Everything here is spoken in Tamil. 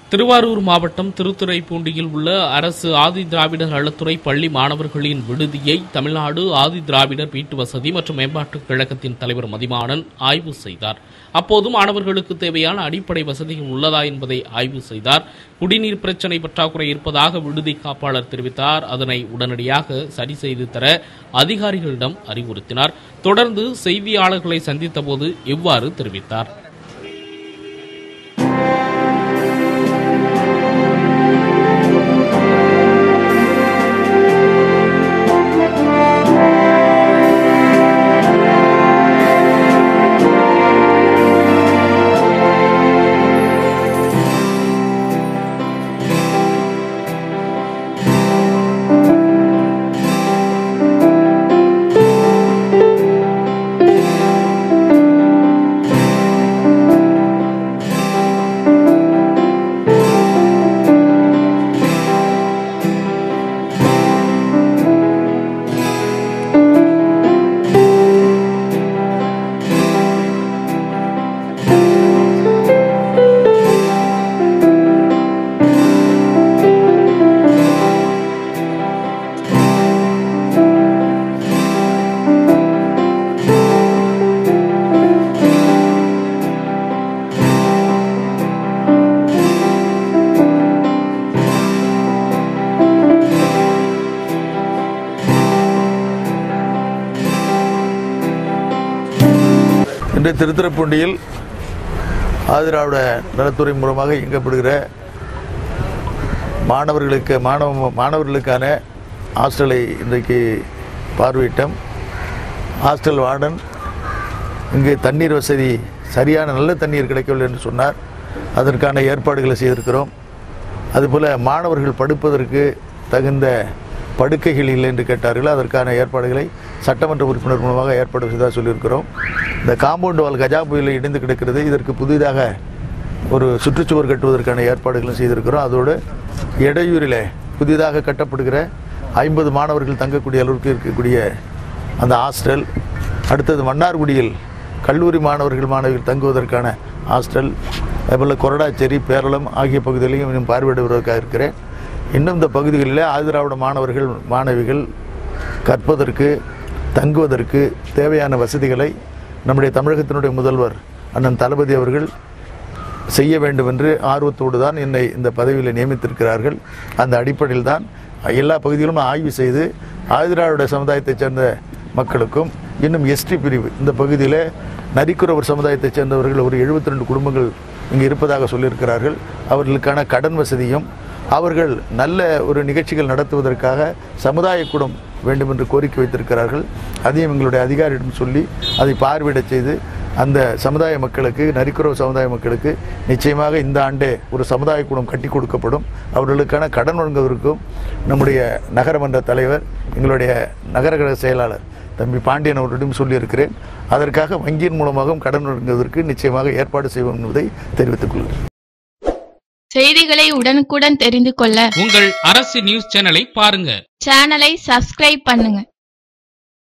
திருவாரூர் மாவட்டம் திருத்துறைப்பூண்டியில் உள்ள அரசு ஆதி திராவிடர் நலத்துறை பள்ளி மாணவர்களின் விடுதியை தமிழ்நாடு ஆதி திராவிடர் வீட்டு வசதி மற்றும் மேம்பாட்டுக் கழகத்தின் தலைவர் மதிமாறன் ஆய்வு செய்தார் அப்போது மாணவர்களுக்கு தேவையான அடிப்படை வசதிகள் உள்ளதா என்பதை ஆய்வு செய்தார் குடிநீர் பிரச்சினை பற்றாக்குறை இருப்பதாக விடுதி காப்பாளர் தெரிவித்தார் அதனை உடனடியாக சரி செய்து தர அதிகாரிகளிடம் அறிவுறுத்தினார் தொடர்ந்து செய்தியாளர்களை சந்தித்தபோது இவ்வாறு தெரிவித்தார் இன்று திருத்துறைப்பூண்டியில் ஆதிராவிட நலத்துறை மூலமாக இயங்கப்படுகிற மாணவர்களுக்கு மாணவ மாணவர்களுக்கான ஹாஸ்டலை இன்றைக்கு பார்வையிட்டோம் ஹாஸ்டல் வார்டன் இங்கு தண்ணீர் வசதி சரியான நல்ல தண்ணீர் கிடைக்கவில்லை என்று சொன்னார் அதற்கான ஏற்பாடுகளை செய்திருக்கிறோம் அதுபோல் மாணவர்கள் படுப்பதற்கு தகுந்த படுக்கைகள் இல்லை என்று கேட்டார்கள் அதற்கான ஏற்பாடுகளை சட்டமன்ற உறுப்பினர் மூலமாக ஏற்பாடு செய்ததாக சொல்லியிருக்கிறோம் இந்த காம்பவுண்ட் வால் கஜா புயலில் இடிந்து கிடக்கிறது இதற்கு புதிதாக ஒரு சுற்றுச்சுவர் கட்டுவதற்கான ஏற்பாடுகளும் செய்திருக்கிறோம் அதோடு இடையூரில் புதிதாக கட்டப்படுகிற ஐம்பது மாணவர்கள் தங்கக்கூடிய அளவிற்கு இருக்கக்கூடிய அந்த ஹாஸ்டல் அடுத்தது மன்னார்குடியில் கல்லூரி மாணவர்கள் மாணவிகள் தங்குவதற்கான ஹாஸ்டல் அதுபோல் கொரடாச்சேரி பேரளம் ஆகிய பகுதிகளையும் இன்னும் பார்வையிட வருவதற்காக இருக்கிறேன் இன்னும் இந்த பகுதிகளில் ஆதிராவிட மாணவர்கள் மாணவிகள் கற்பதற்கு தங்குவதற்கு தேவையான வசதிகளை நம்முடைய தமிழகத்தினுடைய முதல்வர் அண்ணன் தளபதி அவர்கள் செய்ய வேண்டும் என்று ஆர்வத்தோடு தான் என்னை இந்த பதவியில் நியமித்திருக்கிறார்கள் அந்த அடிப்படையில் தான் எல்லா பகுதிகளும் ஆய்வு செய்து ஆதிராவிட சமுதாயத்தைச் சேர்ந்த மக்களுக்கும் இன்னும் எஸ்டி பிரிவு இந்த பகுதியில் நரிக்குறவர் சமுதாயத்தைச் சேர்ந்தவர்கள் ஒரு 72 ரெண்டு குடும்பங்கள் இங்கு இருப்பதாக சொல்லியிருக்கிறார்கள் அவர்களுக்கான கடன் வசதியும் அவர்கள் நல்ல ஒரு நிகழ்ச்சிகள் நடத்துவதற்காக சமுதாய கூடம் வேண்டும் என்று கோரிக்கை வைத்திருக்கிறார்கள் அதையும் எங்களுடைய அதிகாரியிடம் சொல்லி அதை பார்வையிடச் செய்து அந்த சமுதாய மக்களுக்கு நரிக்குறவு சமுதாய மக்களுக்கு நிச்சயமாக இந்த ஆண்டே ஒரு சமுதாய கூடம் கட்டி கொடுக்கப்படும் அவர்களுக்கான கடன் வழங்குவதற்கும் நம்முடைய நகரமன்ற தலைவர் எங்களுடைய நகரகழக செயலாளர் தம்பி பாண்டியன் அவர்களிடம் சொல்லியிருக்கிறேன் அதற்காக வங்கியின் மூலமாகவும் கடன் வழங்குவதற்கு நிச்சயமாக ஏற்பாடு செய்வோம் என்பதை தெரிவித்துக் கொள்கிறேன் செய்திகளை உடனுக்குடன் தெரிந்து கொள்ள உங்கள் அரசு நியூஸ் சேனலை பாருங்க சேனலை சப்ஸ்கிரைப் பண்ணுங்க